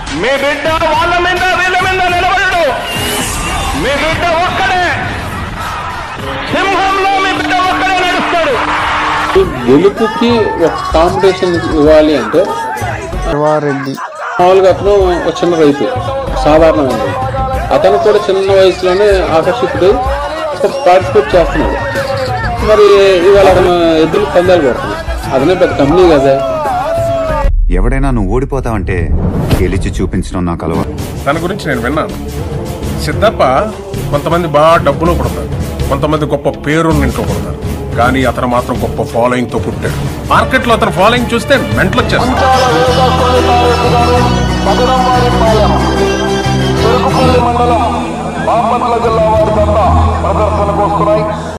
మీ బిడ్డ వాళ్ళ మీద వీళ్ళ మీద నిలబడడు మీ బిడ్డ ఒక్కడే సింహంలో మీ బిడ్డ ఒక్కడే నడుస్తాడు గెలుపుకి ఒక కాంపిటీషన్ ఇవ్వాలి అంటే శివారెడ్డి మామూలుగా అతను ఒక చిన్న రైతు సాధారణమైనది అతను కూడా చిన్న వయసులోనే ఆకర్షితుడు పార్టిసిపేట్ చేస్తున్నాడు మరి ఇవాళ అతను ఎద్దులు పందాలు పెడుతున్నాడు అతనే పెద్ద కంపెనీ కదా ఎవడైనా నువ్వు ఓడిపోతావంటే గెలిచి చూపించడం నాకు అలవాటు తన గురించి నేను విన్నాను సిద్ధప్ప కొంతమంది బాగా డబ్బులో పుడతారు కొంతమంది గొప్ప పేరు ఇంట్లో పుడతారు కానీ అతను మాత్రం గొప్ప ఫాలోయింగ్ తో పుట్టాడు మార్కెట్ లో అతను ఫాలోయింగ్ చూస్తే మెంటల్ వచ్చేస్తుంది చెరుకుపల్లి మండలం బాపట్ల జిల్లా వారి ప్రదర్శనకు వస్తున్నాయి